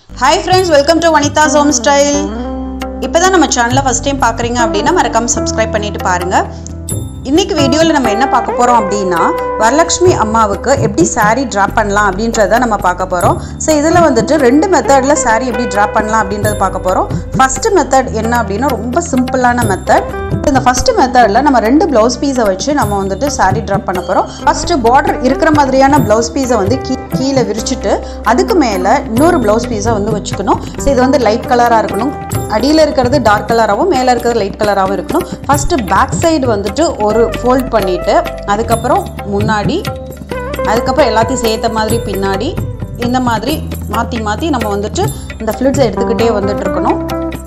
hi friends welcome to Vanitha's home style இப்போ தான் நம்ம சேனலை ஃபஸ்ட் டைம் பார்க்குறீங்க அப்படின்னா மறக்காம சப்ஸ்கிரைப் பண்ணிட்டு பாருங்கள் இன்னைக்கு வீடியோவில் நம்ம என்ன பார்க்க போகிறோம் அப்படின்னா வரலட்சுமி அம்மாவுக்கு எப்படி saree ட்ராப் பண்ணலாம் அப்படின்றத நம்ம பார்க்க போகிறோம் ஸோ இதில் வந்துட்டு ரெண்டு மெத்தடில் saree எப்படி ட்ராப் பண்ணலாம் அப்படின்றத பார்க்க போகிறோம் ஃபஸ்ட்டு மெத்தட் என்ன அப்படின்னா ரொம்ப சிம்பிளான மெத்தட் இந்த ஃபஸ்ட்டு மெத்தடில் நம்ம ரெண்டு ப்ளவுஸ் பீஸை வச்சு நம்ம வந்துட்டு saree ட்ராப் பண்ண போகிறோம் ஃபஸ்ட்டு பார்டர் இருக்கிற மாதிரியான ப்ளவுஸ் பீஸை வந்து கீ கீழே விரிச்சிட்டு அதுக்கு மேலே இன்னொரு ப்ளவுஸ் பீஸை வந்து வச்சுக்கணும் ஸோ இது வந்து லைட் கலராக இருக்கணும் அடியில் இருக்கிறது டார்க் கலராகவும் மேலே இருக்கிறது லைட் கலராகவும் இருக்கணும் ஃபஸ்ட்டு பேக் சைடு வந்துட்டு ஒரு ஃபோல்ட் பண்ணிவிட்டு அதுக்கப்புறம் முன்னாடி அதுக்கப்புறம் எல்லாத்தையும் சேர்த்த மாதிரி பின்னாடி இந்த மாதிரி மாற்றி மாற்றி நம்ம வந்துட்டு இந்த ஃப்ளிட்ஸை எடுத்துக்கிட்டே வந்துட்டு இருக்கணும்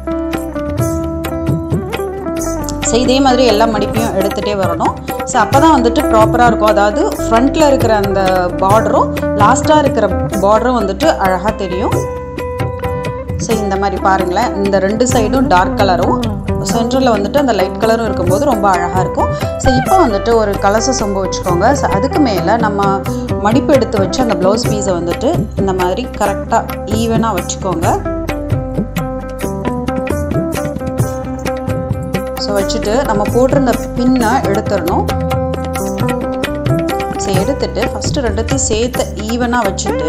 ஸோ இதே மாதிரி எல்லா மடிப்பையும் எடுத்துகிட்டே வரணும் ஸோ அப்போ தான் வந்துட்டு ப்ராப்பராக இருக்கும் அதாவது ஃப்ரண்ட்டில் இருக்கிற அந்த பார்டரும் லாஸ்ட்டாக இருக்கிற பார்டரும் வந்துட்டு அழகாக தெரியும் ஸோ இந்த மாதிரி பாருங்களேன் இந்த ரெண்டு சைடும் டார்க் கலரும் சென்டரில் வந்துட்டு அந்த லைட் கலரும் இருக்கும்போது ரொம்ப அழகாக இருக்கும் ஸோ இப்போ வந்துட்டு ஒரு கலச சொம்பு வச்சுக்கோங்க ஸோ அதுக்கு மேலே நம்ம மடிப்பு எடுத்து வச்சு அந்த ப்ளவுஸ் பீஸை வந்துட்டு இந்த மாதிரி கரெக்டாக ஈவனாக வச்சுக்கோங்க ஸோ வச்சுட்டு நம்ம போட்டிருந்த பின்னை எடுத்துடணும் ஸோ எடுத்துட்டு ஃபஸ்ட்டு ரெண்டுத்தையும் சேர்த்து ஈவனாக வச்சுட்டு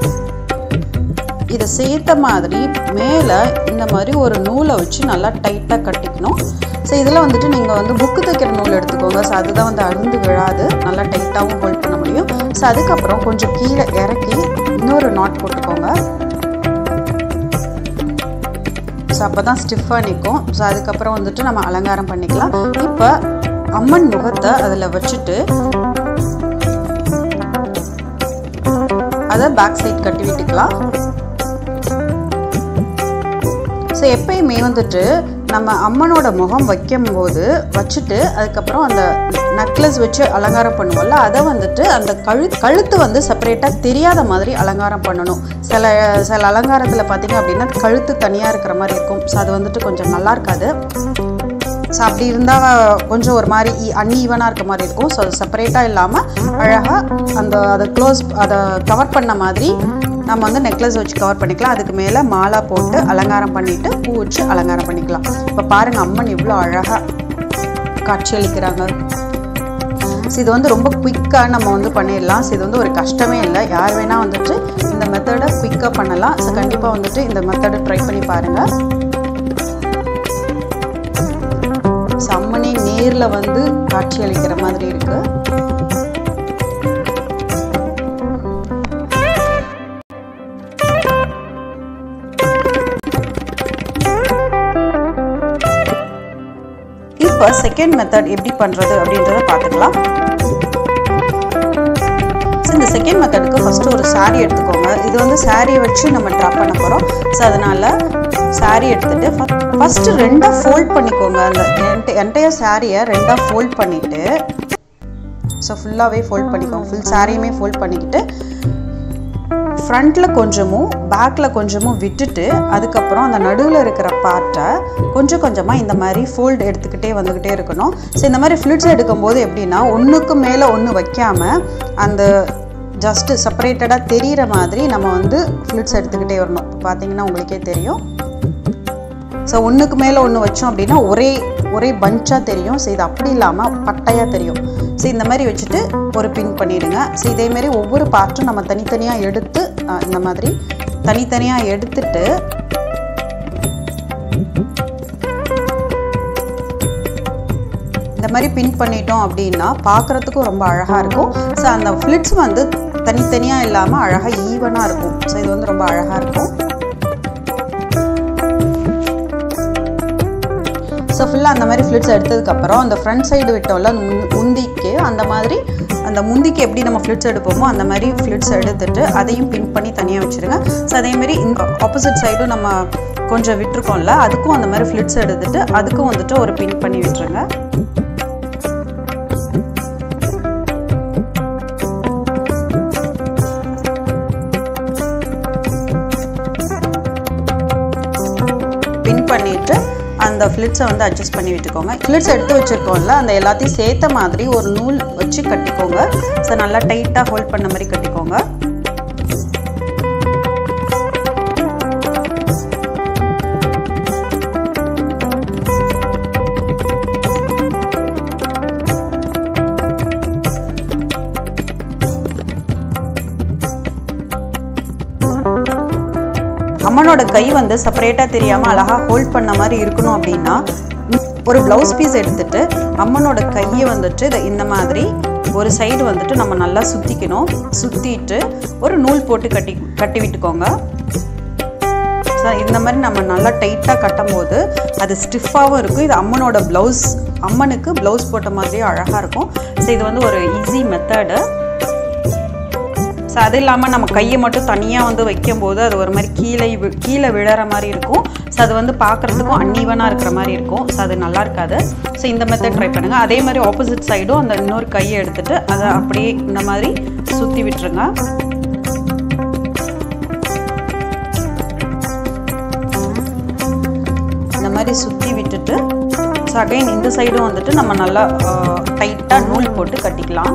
இதை சேர்த்த மாதிரி மேலே இந்த மாதிரி ஒரு நூலை வச்சு நல்லா டைட்டாக கட்டிக்கணும் ஸோ இதில் வந்துட்டு நீங்கள் வந்து புக்கு தைக்கிற நூல் எடுத்துக்கோங்க ஸோ அதுதான் வந்து அருந்து விழாது நல்லா டைட்டாகவும் ஹோல்ட் பண்ண முடியும் ஸோ அதுக்கப்புறம் கொஞ்சம் கீழே இறக்கி இன்னொரு நாட் போட்டுக்கோங்க ஸோ அப்போ தான் ஸ்டிஃபாக நிற்கும் ஸோ அதுக்கப்புறம் வந்துட்டு நம்ம அலங்காரம் பண்ணிக்கலாம் இப்போ அம்மன் முகத்தை அதில் வச்சுட்டு அதை பேக் சைட் கட்டி விட்டுக்கலாம் ஸோ எப்பயுமே வந்துட்டு நம்ம அம்மனோட முகம் வைக்கும்போது வச்சுட்டு அதுக்கப்புறம் அந்த நக்லஸ் வச்சு அலங்காரம் பண்ணுவோம்ல அதை வந்துட்டு அந்த கழு கழுத்து வந்து செப்பரேட்டாக தெரியாத மாதிரி அலங்காரம் பண்ணணும் சில சில அலங்காரத்தில் பார்த்தீங்க அப்படின்னா கழுத்து தனியாக இருக்கிற மாதிரி இருக்கும் ஸோ அது வந்துட்டு கொஞ்சம் நல்லா இருக்காது ஸோ அப்படி இருந்தால் கொஞ்சம் ஒரு மாதிரி அன்ஈவனாக இருக்க மாதிரி இருக்கும் ஸோ செப்பரேட்டாக இல்லாமல் அழகாக அந்த அதை க்ளோஸ் அதை கவர் பண்ண மாதிரி நம்ம வந்து நெக்லஸ் வச்சு கவர் பண்ணிக்கலாம் அதுக்கு மேலே மாலா போட்டு அலங்காரம் பண்ணிவிட்டு பூ வச்சு அலங்காரம் பண்ணிக்கலாம் இப்போ பாருங்கள் அம்மன் எவ்வளோ அழகாக காட்சியளிக்கிறாங்க ஸோ இது வந்து ரொம்ப குயிக்காக நம்ம வந்து பண்ணிடலாம் ஸோ இது வந்து ஒரு கஷ்டமே இல்லை யார் வேணால் வந்துட்டு இந்த மெத்தடை குயிக்காக பண்ணலாம் ஸோ கண்டிப்பாக வந்துட்டு இந்த மெத்தடை ட்ரை பண்ணி பாருங்கள் ஸோ அம்மனே நேரில் வந்து காட்சி அளிக்கிற மாதிரி இருக்குது இப்போ செகண்ட் மெத்தட் எப்படி பண்ணுறது அப்படின்றத பார்த்துக்கலாம் ஸோ இந்த செகண்ட் மெத்தடுக்கு ஃபஸ்ட்டு ஒரு சாரீ எடுத்துக்கோங்க இது வந்து சாரியை வச்சு நம்ம ட்ராப் பண்ண போகிறோம் ஸோ அதனால் சாரீ எடுத்துகிட்டு ஃபஸ்ட்டு ரெண்டாக ஃபோல்ட் பண்ணிக்கோங்க அந்த என்ட என்டையர் சாரியை ரெண்டாக ஃபோல்ட் பண்ணிவிட்டு ஸோ ஃபுல்லாகவே ஃபோல்ட் பண்ணிக்கோங்க ஃபுல் சாரியுமே ஃபோல்ட் பண்ணிக்கிட்டு ஃப்ரண்ட்டில் கொஞ்சமும் பேக்கில் கொஞ்சமும் விட்டுட்டு அதுக்கப்புறம் அந்த நடுவில் இருக்கிற பார்ட்டை கொஞ்சம் கொஞ்சமாக இந்த மாதிரி ஃபோல்டு எடுத்துக்கிட்டே வந்துக்கிட்டே இருக்கணும் ஸோ இந்த மாதிரி ஃப்ளிட்ஸ் எடுக்கும்போது எப்படின்னா ஒன்றுக்கு மேலே ஒன்று வைக்காமல் அந்த ஜஸ்ட்டு செப்பரேட்டடாக தெரிகிற மாதிரி நம்ம வந்து ஃப்ளிட்ஸ் எடுத்துக்கிட்டே வரணும் இப்போ பார்த்தீங்கன்னா உங்களுக்கே தெரியும் ஸோ ஒன்றுக்கு மேலே ஒன்று வச்சோம் அப்படின்னா ஒரே ஒரே பஞ்சாக தெரியும் ஸோ இது அப்படி இல்லாமல் பட்டையாக தெரியும் ஸோ இந்த மாதிரி வச்சுட்டு ஒரு பின் பண்ணிவிடுங்க ஸோ இதேமாரி ஒவ்வொரு பார்ட்டும் நம்ம தனித்தனியாக எடுத்து இந்த மாதிரி தனித்தனியாக எடுத்துட்டு இந்த மாதிரி பின் பண்ணிட்டோம் அப்படின்னா பார்க்குறதுக்கும் ரொம்ப அழகாக இருக்கும் ஸோ அந்த ஃப்ளிட்ஸ் வந்து தனித்தனியாக இல்லாமல் அழகாக ஈவனாக இருக்கும் ஸோ இது வந்து ரொம்ப அழகாக இருக்கும் ஸோ ஃபுல்லாக அந்த மாதிரி ஃப்ளிட்ஸ் எடுத்ததுக்கப்புறம் அந்த ஃப்ரண்ட் சைடு விட்டோம்ல அந்த முந்திக்கு அந்த மாதிரி அந்த முந்திக்கு எப்படி நம்ம ஃப்ளிட்ஸ் எடுப்போமோ அந்த மாதிரி ஃப்ளிட்ஸ் எடுத்துட்டு அதையும் பின் பண்ணி தனியாக வச்சுருங்க ஸோ அதேமாரி இந்த ஆப்போசிட் சைடும் நம்ம கொஞ்சம் விட்டுருக்கோம்ல அதுக்கும் அந்த மாதிரி ஃப்ளிட்ஸ் எடுத்துட்டு அதுக்கும் வந்துட்டு ஒரு பின் பண்ணி விட்டுருங்க பின் பண்ணிவிட்டு அந்த ஃப்ளிட்ஸை வந்து அட்ஜஸ்ட் பண்ணி விட்டுக்கோங்க ஃப்ளிட்ஸ் எடுத்து வச்சுருக்கோம்ல அந்த எல்லாத்தையும் சேர்த்த மாதிரி ஒரு நூல் வச்சு கட்டிக்கோங்க ஸோ நல்லா டைட்டாக ஹோல்ட் பண்ண மாதிரி கட்டிக்கோங்க அம்மனோட கை வந்து செப்பரேட்டாக தெரியாமல் அழகாக ஹோல்ட் பண்ண மாதிரி இருக்கணும் அப்படின்னா ஒரு ப்ளவுஸ் பீஸ் எடுத்துட்டு அம்மனோட கையை வந்துட்டு இதை இந்த மாதிரி ஒரு சைடு வந்துட்டு நம்ம நல்லா சுற்றிக்கணும் சுற்றிட்டு ஒரு நூல் போட்டு கட்டி கட்டி விட்டுக்கோங்க ஸோ இந்த மாதிரி நம்ம நல்லா டைட்டாக கட்டும் போது அது ஸ்டிஃபாகவும் இருக்கும் இது அம்மனோட ப்ளவுஸ் அம்மனுக்கு ப்ளவுஸ் போட்ட மாதிரியே அழகாக இருக்கும் ஸோ இது வந்து ஒரு ஈஸி மெத்தடு ஸோ அது இல்லாமல் நம்ம கையை மட்டும் தனியாக வந்து வைக்கும்போது அது ஒரு மாதிரி கீழே வி- கீழே விழற மாதிரி இருக்கும் ஸோ அது வந்து பார்க்குறதுக்கும் அன்னீவனாக இருக்கிற மாதிரி இருக்கும் ஸோ அது நல்லா இருக்காது ஸோ இந்த மெத்தட் ட்ரை பண்ணுங்கள் அதே மாதிரி ஆப்போசிட் சைடும் அந்த இன்னொரு கையை எடுத்துட்டு அதை அப்படியே இந்த மாதிரி சுற்றி விட்டுருங்க இந்த மாதிரி சுற்றி விட்டுட்டு ஸோ அகைன் இந்த சைடும் வந்துட்டு நம்ம நல்லா டைட்டாக நூல் போட்டு கட்டிக்கலாம்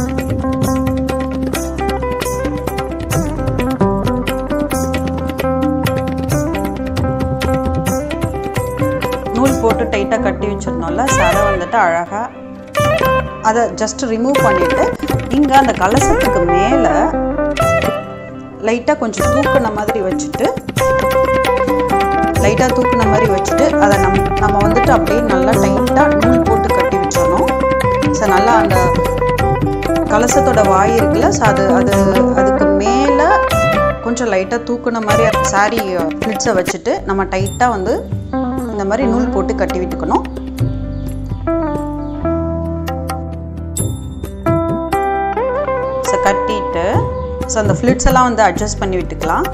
நூல் போட்டு டைட்டாக கட்டி வச்சிருந்தோம்ல ஸோ அதை வந்துட்டு அழகாக அதை ஜஸ்ட் ரிமூவ் பண்ணிவிட்டு இங்கே அந்த கலசத்துக்கு மேலே லைட்டாக கொஞ்சம் தூக்குன மாதிரி வச்சுட்டு லைட்டாக தூக்குன மாதிரி வச்சுட்டு அதை நம் நம்ம வந்துட்டு அப்படியே நல்லா டைட்டாக நூல் போட்டு கட்டி வச்சிடணும் ஸோ நல்லா அந்த கலசத்தோட வாய் இருக்குல்ல ஸோ அது அது அதுக்கு மேலே கொஞ்சம் லைட்டாக தூக்குன மாதிரி சாரி ஃப்ளிட்ஸை வச்சுட்டு நம்ம டைட்டாக வந்து இந்த மாதிரி நூல் போட்டு கட்டி விட்டுக்கணும் ஸோ கட்டிட்டு ஸோ அந்த ஃப்ளிட்ஸ் எல்லாம் வந்து அட்ஜஸ்ட் பண்ணி விட்டுக்கலாம்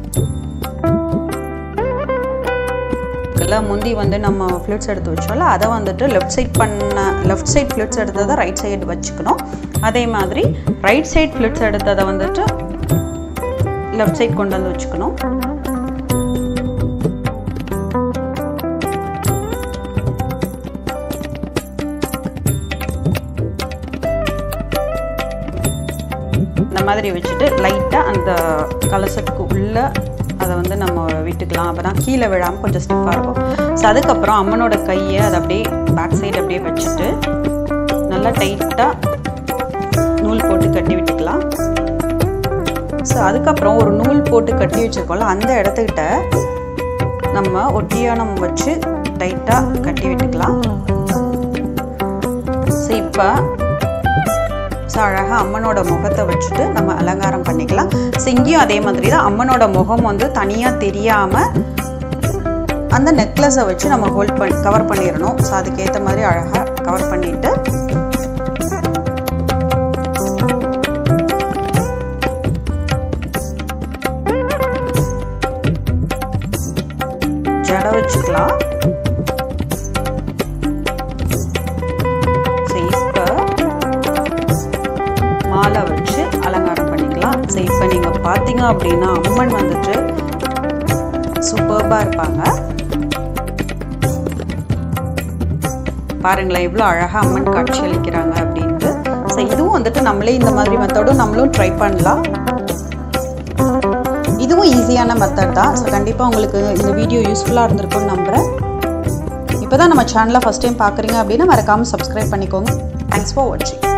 இல்லை முந்தி வந்து நம்ம ஃப்ளிட்ஸ் எடுத்து வச்சோம்ல அதை வந்துட்டு லெஃப்ட் சைட் பண்ண லெஃப்ட் சைட் ஃப்ளிட்ஸ் எடுத்ததை ரைட் சைடு வச்சுக்கணும் அதே மாதிரி ரைட் சைட் ஃப்ளிட்ஸ் எடுத்ததை வந்துட்டு லெஃப்ட் சைட் கொண்டு வந்து வச்சுக்கணும் இந்த மாதிரி வச்சுட்டு லைட்டாக அந்த கலசத்துக்கு உள்ள அதை வந்து நம்ம விட்டுக்கலாம் அப்போ தான் கீழே விழாமல் கொஞ்சம் ஸ்டிஃபாக இருக்கும் ஸோ அதுக்கப்புறம் அம்மனோட கையை அதை அப்படியே பேக் சைடு அப்படியே வச்சுட்டு நல்லா டைட்டாக நூல் போட்டு கட்டி விட்டுக்கலாம் ஸோ அதுக்கப்புறம் ஒரு நூல் போட்டு கட்டி வச்சுருக்கோம்ல அந்த இடத்துக்கிட்ட நம்ம ஒட்டியானம் வச்சு டைட்டாக கட்டி விட்டுக்கலாம் ஸோ இப்போ ஸோ அழகாக அம்மனோட முகத்தை வச்சுட்டு நம்ம அலங்காரம் பண்ணிக்கலாம் ஸோ இங்கேயும் அதே மாதிரி தான் அம்மனோட முகம் வந்து தனியாக தெரியாமல் அந்த நெக்லஸை வச்சு நம்ம ஹோல்ட் பண்ணி கவர் பண்ணிடணும் ஸோ அதுக்கேற்ற மாதிரி அழகாக கவர் பண்ணிட்டு ஜட வச்சுக்கலாம் ஸோ இப்போ மாலை வச்சு அலங்காரம் பண்ணிக்கலாம் ஸோ இப்போ நீங்கள் பார்த்தீங்க அப்படின்னா அம்மன் வந்துட்டு சூப்பர்பாக இருப்பாங்க பாருங்களேன் எவ்வளோ அழகாக அம்மன் காட்சி அளிக்கிறாங்க அப்படின்ட்டு ஸோ இதுவும் வந்துட்டு நம்மளே இந்த மாதிரி மெத்தடும் நம்மளும் ட்ரை பண்ணலாம் இதுவும் ஈஸியான மெத்தட் தான் ஸோ கண்டிப்பாக உங்களுக்கு இந்த வீடியோ யூஸ்ஃபுல்லாக இருந்திருக்கும்னு நம்புகிறேன் இப்போ தான் நம்ம சேனலை ஃபஸ்ட் டைம் பார்க்குறீங்க அப்படின்னா மறக்காமல் சப்ஸ்கிரைப் பண்ணிக்கோங்க தேங்க்ஸ் ஃபார் வாட்சிங்